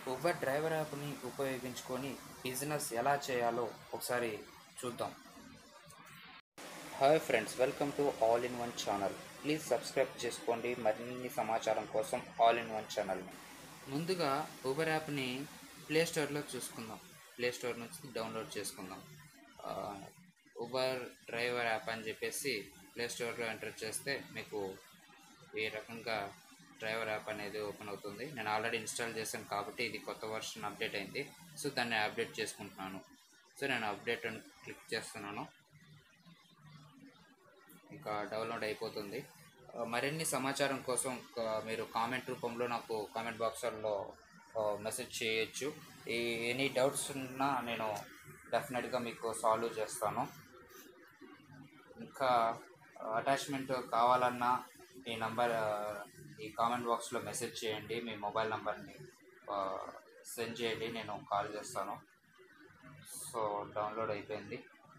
Uber driver యాప్ని ఉపయోగించుకొని business ఎలా చేయాలో ఒకసారి చూద్దాం hi friends welcome to all in one channel please subscribe చేసుకోండి మరిన్ని సమాచారం కోసం ఆల్ ఇన్ వన్ ఛానల్ని ముందుగా ఉబర్ యాప్ని ప్లే స్టోర్లో చూసుకుందాం ప్లే స్టోర్ నుంచి డౌన్లోడ్ చేసుకుందాం ఉబర్ డ్రైవర్ యాప్ అని చెప్పేసి ప్లే స్టోర్లో ఎంటర్ చేస్తే మీకు ఈ రకంగా డ్రైవర్ యాప్ అనేది ఓపెన్ అవుతుంది నేను ఆల్రెడీ ఇన్స్టాల్ చేశాను కాబట్టి ఇది కొత్త వర్షన్ అప్డేట్ అయింది సో దాన్ని అప్డేట్ చేసుకుంటున్నాను సో నేను అప్డేట్ అని క్లిక్ చేస్తున్నాను ఇంకా డౌన్లోడ్ అయిపోతుంది ఆ, మరిన్ని సమాచారం కోసం ఆ, మీరు కామెంట్ రూపంలో నాకు కామెంట్ బాక్స్లో మెసేజ్ చేయొచ్చు ఈ ఎనీ డౌట్స్ ఉన్నా నేను డెఫినెట్గా మీకు సాల్వ్ చేస్తాను ఇంకా అటాచ్మెంట్ కావాలన్నా ఈ నంబర్ ఈ కామెంట్ బాక్స్లో మెసేజ్ చేయండి మీ మొబైల్ నెంబర్ని సెండ్ చేయండి నేను కాల్ చేస్తాను సో డౌన్లోడ్ అయిపోయింది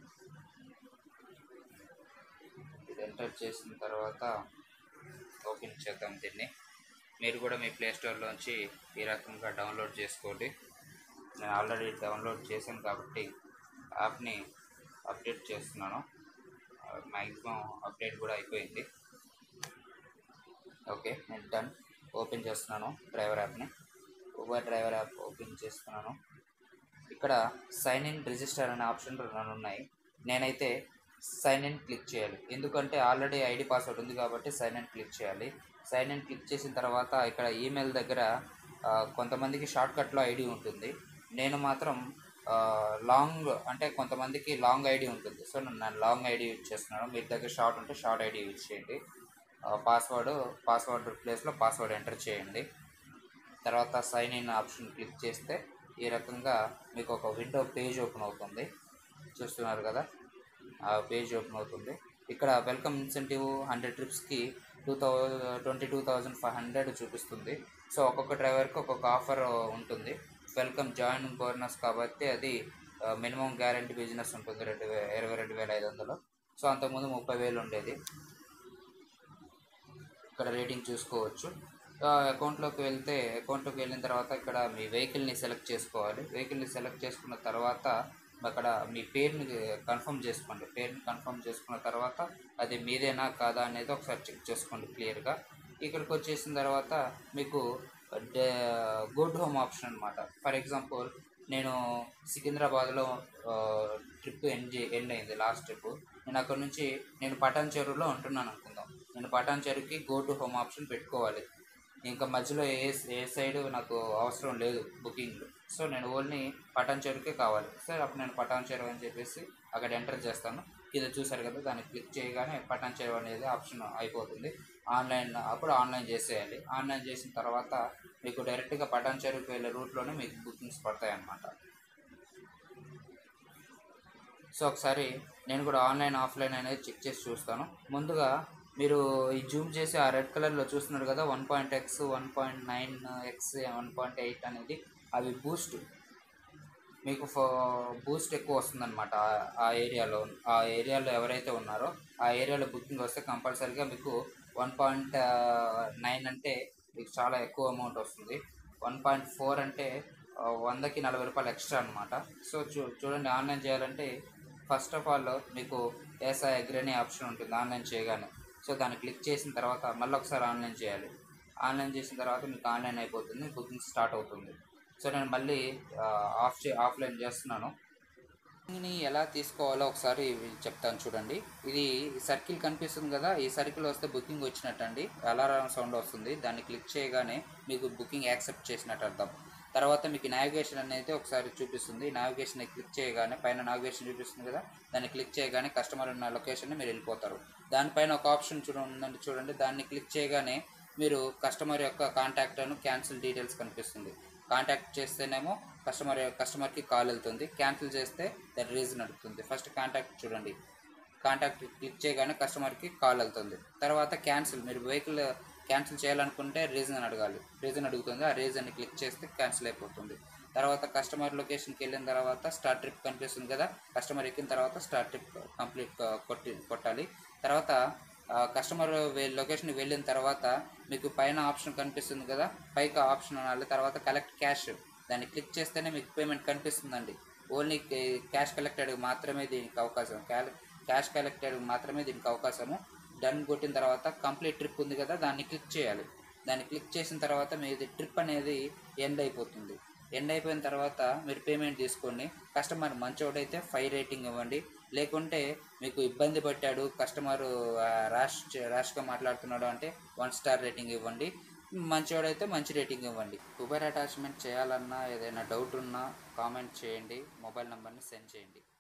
ఇది ఎంటర్ చేసిన తర్వాత ఓపెన్ చేద్దాం దీన్ని మీరు కూడా మీ ప్లే స్టోర్లోంచి ఈ రకంగా డౌన్లోడ్ చేసుకోండి నేను ఆల్రెడీ డౌన్లోడ్ చేశాను కాబట్టి యాప్ని అప్డేట్ చేస్తున్నాను మ్యాక్సిమం అప్డేట్ కూడా అయిపోయింది ఓకే నేను డన్ ఓపెన్ చేస్తున్నాను డ్రైవర్ యాప్ని ఊబర్ డ్రైవర్ యాప్ ఓపెన్ చేస్తున్నాను ఇక్కడ సైన్ ఇన్ రిజిస్టర్ అనే ఆప్షన్ రెండు ఉన్నాయి నేనైతే సైన్ ఇన్ క్లిక్ చేయాలి ఎందుకంటే ఆల్రెడీ ఐడి పాస్వర్డ్ ఉంది కాబట్టి సైన్ ఇన్ క్లిక్ చేయాలి సైన్ ఇన్ క్లిక్ చేసిన తర్వాత ఇక్కడ ఈమెయిల్ దగ్గర ఆ, కొంతమందికి షార్ట్కట్లో ఐడి ఉంటుంది నేను మాత్రం ఆ, లాంగ్ అంటే కొంతమందికి లాంగ్ ఐడి ఉంటుంది సో నేను లాంగ్ ఐడి యూజ్ చేస్తున్నాను మీ దగ్గర షార్ట్ ఉంటే షార్ట్ ఐడి యూజ్ చేయండి పాస్వర్డ్ పాస్వర్డ్ ప్లేస్లో పాస్వర్డ్ ఎంటర్ చేయండి తర్వాత సైన్ ఇన్ ఆప్షన్ క్లిక్ చేస్తే ఈ రకంగా మీకు ఒక విండో పేజ్ ఓపెన్ అవుతుంది చూస్తున్నారు కదా ఆ పేజ్ ఓపెన్ అవుతుంది ఇక్కడ వెల్కమ్ ఇన్సెంటివ్ హండ్రెడ్ ట్రిప్స్కి two thou twenty two thousand five hundred చూపిస్తుంది సో ఒక్కొక్క డ్రైవర్కి ఒక్కొక్క ఆఫర్ ఉంటుంది వెల్కమ్ జాయిన్ బోనస్ కాబట్టి అది మినిమం గ్యారంటీ బిజినెస్ ఉంటుంది రెండు వే ఇరవై రెండు వేల ఐదు వందలు సో అంతకుముందు ముప్పై వేలు ఉండేది ఇక్కడ రేటింగ్ చూసుకోవచ్చు అకౌంట్లోకి వెళ్తే అకౌంట్లోకి వెళ్ళిన తర్వాత ఇక్కడ మీ వెహికల్ని సెలెక్ట్ చేసుకోవాలి వెహికల్ని సెలెక్ట్ చేసుకున్న తర్వాత అక్కడ మీ పేరుని కన్ఫర్మ్ చేసుకోండి పేరుని కన్ఫర్మ్ చేసుకున్న తర్వాత అది మీదేనా కాదా అనేది ఒకసారి చెక్ చేసుకోండి క్లియర్గా ఇక్కడికి వచ్చేసిన తర్వాత మీకు గుడ్ హోమ్ ఆప్షన్ అనమాట ఫర్ ఎగ్జాంపుల్ నేను సికింద్రాబాద్లో ట్రిప్ ఎండ్ చే- ఎండ్ అయింది లాస్ట్ ట్రిప్ నేను అక్కడ నుంచి నేను పటాన్ చెరువులో ఉంటున్నాను అనుకుందాం నేను పటాన్ చెరువుకి గో టు హోమ్ ఆప్షన్ పెట్టుకోవాలి ఇంకా మధ్యలో ఏ ఏ సైడ్ నాకు అవసరం లేదు బుకింగ్ సో నేను ఓన్లీ పటాన్ చెరువుకే కావాలి సార్ అప్పుడు నేను పటాన్ చెరువు అని చెప్పేసి అక్కడ ఎంటర్ చేస్తాను కింద చూసారు కదా దాన్ని క్లిక్ చేయగానే పటాన్ చెరువు అనేది ఆప్షన్ అయిపోతుంది ఆన్లైన్ అప్పుడు ఆన్లైన్ చేసేయాలి ఆన్లైన్ చేసిన తర్వాత మీకు డైరెక్ట్గా పటాన్ చెరువుకి వెళ్ళే రూట్లోనే మీకు బుకింగ్స్ పడతాయి అన్నమాట సో ఒకసారి నేను కూడా ఆన్లైన్ ఆఫ్లైన్ అనేది చెక్ చేసి చూస్తాను ముందుగా మీరు ఈ జూమ్ చేసి ఆ రెడ్ కలర్లో చూస్తున్నారు కదా one point X one point nine X one point eight అనేది అవి బూస్ట్ మీకు బూస్ట్ ఎక్కువ వస్తుందన్నమాట ఆ- ఆ ఏరియాలో ఆ ఏరియాలో ఎవరైతే ఉన్నారో ఆ ఏరియాలో బుకింగ్ వస్తే కంపల్సరీగా మీకు వన్ పాయింట్ నైన్ అంటే మీకు చాలా ఎక్కువ అమౌంట్ వస్తుంది వన్ పాయింట్ ఫోర్ అంటే ఆ, వందకి నలభై రూపాయలు ఎక్స్ట్రా అనమాట సో చూ చూడండి ఆన్లైన్ చేయాలంటే ఫస్ట్ ఆఫ్ ఆల్ మీకు ఏసా అగ్రి అనే ఆప్షన్ ఉంటుంది ఆన్లైన్ చేయగానే సో దాన్ని క్లిక్ చేసిన తర్వాత మళ్ళీ ఒకసారి ఆన్లైన్ చేయాలి ఆన్లైన్ చేసిన తర్వాత మీకు ఆన్లైన్ అయిపోతుంది బుకింగ్ స్టార్ట్ అవుతుంది సో నేను మళ్ళీ ఆ, ఆఫ్ చే ఆఫ్లైన్ చేస్తున్నాను దీన్ని ఎలా తీసుకోవాలో ఒకసారి చెప్తాను చూడండి ఇది సర్కిల్ కనిపిస్తుంది కదా ఈ సర్కిల్ వస్తే బుకింగ్ వచ్చినట్టు అండి అలారం సౌండ్ వస్తుంది దాన్ని క్లిక్ చేయగానే మీకు బుకింగ్ యాక్సెప్ట్ చేసినట్టు అర్థం తర్వాత మీకు నావిగేషన్ అనేది ఒకసారి చూపిస్తుంది నావిగేషన్ క్లిక్ చేయగానే పైన నావిగేషన్ చూపిస్తుంది కదా దాన్ని క్లిక్ చేయగానే కస్టమర్ ఉన్న లొకేషన్ మీరు వెళ్ళిపోతారు దానిపైన ఒక ఆప్షన్ చూడ ఉందండి చూడండి దాన్ని క్లిక్ చేయగానే మీరు కస్టమర్ యొక్క కాంటాక్ట్ అను క్యాన్సిల్ డీటెయిల్స్ కనిపిస్తుంది కాంటాక్ట్ చేస్తేనేమో కస్టమర్ కస్టమర్కి కాల్ వెళ్తుంది క్యాన్సిల్ చేస్తే దాని రీజన్ అడుగుతుంది ఫస్ట్ కాంటాక్ట్ చూడండి కాంటాక్ట్ క్లిక్ చేయగానే కస్టమర్కి కాల్ వెళ్తుంది తర్వాత క్యాన్సిల్ మీరు వెహికల్ క్యాన్సిల్ చేయాలనుకుంటే రీజన్ అని అడగాలి రీజన్ అడుగుతుంది ఆ రీజన్ని క్లిక్ చేస్తే క్యాన్సిల్ అయిపోతుంది తర్వాత కస్టమర్ లొకేషన్కి వెళ్ళిన తర్వాత స్టార్ట్ ట్రిప్ కనిపిస్తుంది కదా కస్టమర్ ఎక్కిన తర్వాత స్టార్ట్ ట్రిప్ కంప్లీట్ కొట్టి కొట్టాలి తర్వాత కస్టమర్ లొకేషన్కి వెళ్ళిన తర్వాత మీకు పైన ఆప్షన్ కనిపిస్తుంది కదా పైకి ఆప్షన్ అనాలి తర్వాత కలెక్ట్ క్యాష్ దాన్ని క్లిక్ చేస్తేనే మీకు పేమెంట్ కనిపిస్తుందండి ఓన్లీ క్యాష్ కలెక్టెడ్ మాత్రమే దీనికి అవకాశం క్యాష్ కలెక్టెడ్ మాత్రమే దీనికి అవకాశము డన్ కొట్టిన తర్వాత కంప్లీట్ ట్రిప్ ఉంది కదా దాన్ని క్లిక్ చేయాలి దాన్ని క్లిక్ చేసిన తర్వాత మీది ట్రిప్ అనేది ఎండ్ అయిపోతుంది ఎండ్ అయిపోయిన తర్వాత మీరు పేమెంట్ తీసుకోండి కస్టమర్ మంచోడైతే ఫైవ్ రేటింగ్ ఇవ్వండి లేకుంటే మీకు ఇబ్బంది పట్టాడు కస్టమర్ ర్యాష్ ర్యాష్గా మాట్లాడుతున్నాడు అంటే వన్ స్టార్ రేటింగ్ ఇవ్వండి మంచివాడైతే మంచి రేటింగ్ ఇవ్వండి ఉబర్ అటాచ్మెంట్ చేయాలన్నా ఏదైనా డౌట్ ఉన్నా కామెంట్ చేయండి మొబైల్ నెంబర్ని సెండ్ చేయండి